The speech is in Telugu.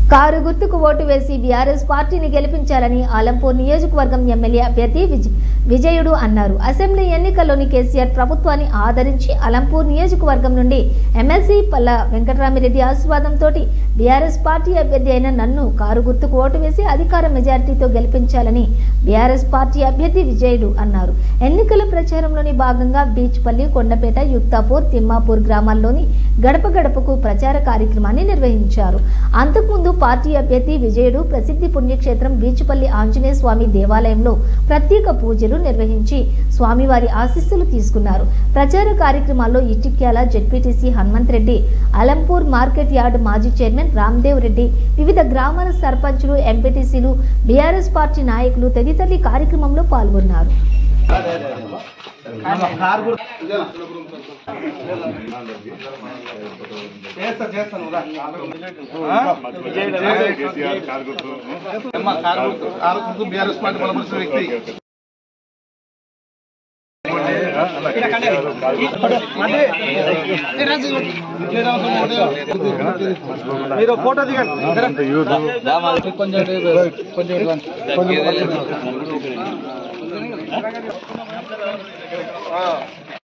కారు గుర్తుకు ఓటు వేసి బీఆర్ఎస్ పార్టీని గెలిపించాలని ఆలంపూర్ నియోజకవర్గం ఎమ్మెల్యే అభ్యర్థి విజ- విజయుడు అన్నారు అసెంబ్లీ ఎన్నికల్లోని కేసీఆర్ ప్రభుత్వాన్ని ఆదరించి అలంపూర్ నియోజకవర్గం నుండి ఎమ్మెల్సీ పల్ల వెంకటరామిరెడ్డి ఆశీర్వాదంతో బీఆర్ఎస్ పార్టీ అభ్యర్థి అయిన నన్ను కారు గుర్తుకు ఓటు వేసి అధికార మెజారిటీతో గెలిపించాలని బీఆర్ఎస్ పార్టీ అభ్యర్థి విజయుడు అన్నారు ఎన్నికల ప్రచారంలోని భాగంగా బీచ్పల్లి కొండపేట యుక్తాపూర్ తిమ్మాపూర్ గ్రామాల్లోని గడప గడపకు ప్రచార కార్యక్రమాన్ని నిర్వహించారు అంతకుముందు పార్టీ అభ్యర్థి విజయుడు ప్రసిద్ధి పుణ్యక్షేత్రం బీచుపల్లి ఆంజనేయ స్వామి దేవాలయంలో ప్రత్యేక పూజలు నిర్వహించి స్వామివారి ఆశీస్సులు తీసుకున్నారు ప్రచార కార్యక్రమాల్లో Itikyala ZPTC Hanumanth Reddy Alampur market yard మాజీ చైర్మన్ రామ్దేవ్ రెడ్డి వివిధ గ్రామాల సర్పంచులు ఎంపీటీసీలు బీఆర్ఎస్ పార్టీ నాయకులు తదితరులు ఈ కార్యక్రమంలో పాల్గొన్నారు చేస్తా చేస్తాను రా. కేసీఆర్ కారు గుర్తు అమ్మ, కారు గుర్తు- కారు గుర్తు బీఆర్ఎస్ పార్టీ బలపరిచిన వ్యక్తి మీరు ఫోటో దిగండి కొంచెం కొంచెం ఇవ్వండి. ఆ.